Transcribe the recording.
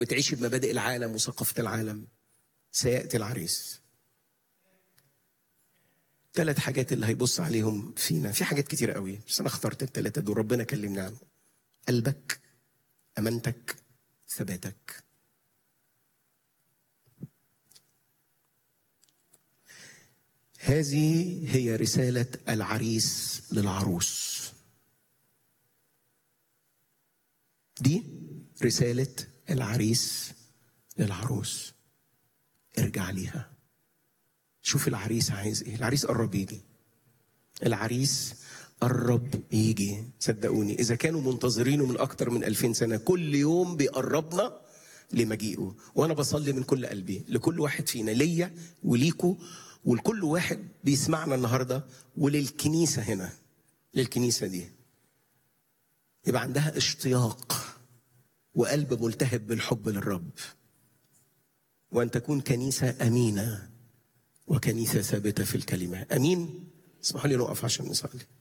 وتعيشي بمبادئ العالم وثقافة العالم سيأتي العريس ثلاث حاجات اللي هيبص عليهم فينا في حاجات كتير قوي بس انا اخترت الثلاثه دول ربنا كلمنا عنهم قلبك امانتك ثباتك هذه هي رساله العريس للعروس دي رساله العريس للعروس ارجع ليها شوف العريس عايز ايه العريس قرب يجي العريس قرب يجي صدقوني اذا كانوا منتظرينه من اكتر من ألفين سنه كل يوم بيقربنا لمجيئه وانا بصلي من كل قلبي لكل واحد فينا ليا وليكوا ولكل واحد بيسمعنا النهارده وللكنيسه هنا للكنيسه دي يبقى عندها اشتياق وقلب ملتهب بالحب للرب وان تكون كنيسه امينه وكنيسه ثابته في الكلمه امين اسمحوا لي نقف عشان نصلي